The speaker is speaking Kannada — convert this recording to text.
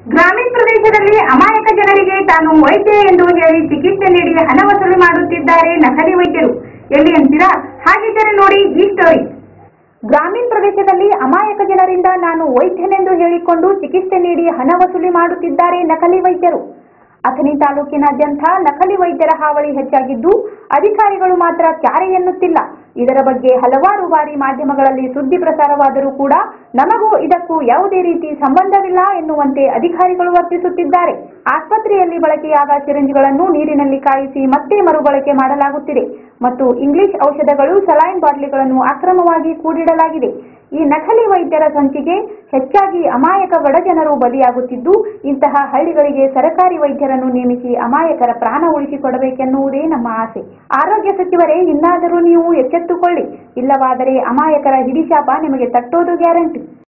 ಗ್ರಾಮೀಣ ಪ್ರದೇಶದಲ್ಲಿ ಅಮಾಯಕ ಜನರಿಗೆ ತಾನು ವೈದ್ಯ ಎಂದು ಹೇಳಿ ಚಿಕಿತ್ಸೆ ನೀಡಿ ಹಣ ವಸೂಲಿ ಮಾಡುತ್ತಿದ್ದಾರೆ ನಕಲಿ ವೈದ್ಯರು ಎಲ್ಲಿ ಅಂತೀರಾ ಹಾಗಿದ್ದರೆ ನೋಡಿ ಈ ಸ್ಟೋರಿ ಗ್ರಾಮೀಣ ಪ್ರದೇಶದಲ್ಲಿ ಅಮಾಯಕ ಜನರಿಂದ ನಾನು ವೈದ್ಯನೆಂದು ಹೇಳಿಕೊಂಡು ಚಿಕಿತ್ಸೆ ನೀಡಿ ಹಣ ವಸೂಲಿ ಮಾಡುತ್ತಿದ್ದಾರೆ ನಕಲಿ ವೈದ್ಯರು ಅಥಣಿ ತಾಲೂಕಿನಾದ್ಯಂತ ನಕಲಿ ವೈದ್ಯರ ಹಾವಳಿ ಹೆಚ್ಚಾಗಿದ್ದು ಅಧಿಕಾರಿಗಳು ಮಾತ್ರ ಕ್ಯಾರೆ ಎನ್ನುತ್ತಿಲ್ಲ ಇದರ ಬಗ್ಗೆ ಹಲವಾರು ಬಾರಿ ಮಾಧ್ಯಮಗಳಲ್ಲಿ ಸುದ್ದಿ ಪ್ರಸಾರವಾದರೂ ಕೂಡ ನಮಗೂ ಇದಕ್ಕೂ ಯಾವುದೇ ರೀತಿ ಸಂಬಂಧವಿಲ್ಲ ಎನ್ನುವಂತೆ ಅಧಿಕಾರಿಗಳು ವರ್ತಿಸುತ್ತಿದ್ದಾರೆ ಆಸ್ಪತ್ರೆಯಲ್ಲಿ ಬಳಕೆಯಾದ ಸಿರಿಂಜ್ಗಳನ್ನು ನೀರಿನಲ್ಲಿ ಕಾಯಿಸಿ ಮತ್ತೆ ಮರುಬಳಕೆ ಮಾಡಲಾಗುತ್ತಿದೆ ಮತ್ತು ಇಂಗ್ಲಿಷ್ ಔಷಧಗಳು ಸಲೈನ್ ಬಾಟ್ಲಿಗಳನ್ನು ಅಕ್ರಮವಾಗಿ ಕೂಡಿಡಲಾಗಿದೆ ಈ ನಕಲಿ ವೈದ್ಯರ ಸಂಚಿಗೆ ಹೆಚ್ಚಾಗಿ ಅಮಾಯಕ ಬಡಜನರು ಬಲಿಯಾಗುತ್ತಿದ್ದು ಇಂತಹ ಹಳ್ಳಿಗಳಿಗೆ ಸರಕಾರಿ ವೈದ್ಯರನ್ನು ನೇಮಿಸಿ ಅಮಾಯಕರ ಪ್ರಾಣ ಉಳಿಸಿಕೊಡಬೇಕೆನ್ನುವುದೇ ನಮ್ಮ ಆಸೆ ಆರೋಗ್ಯ ಸಚಿವರೇ ಇನ್ನಾದರೂ ನೀವು ಎಚ್ಚೆತ್ತುಕೊಳ್ಳಿ ಇಲ್ಲವಾದರೆ ಅಮಾಯಕರ ಹಿಡಿಶಾಪ ನಿಮಗೆ ತಟ್ಟೋದು ಗ್ಯಾರಂಟಿ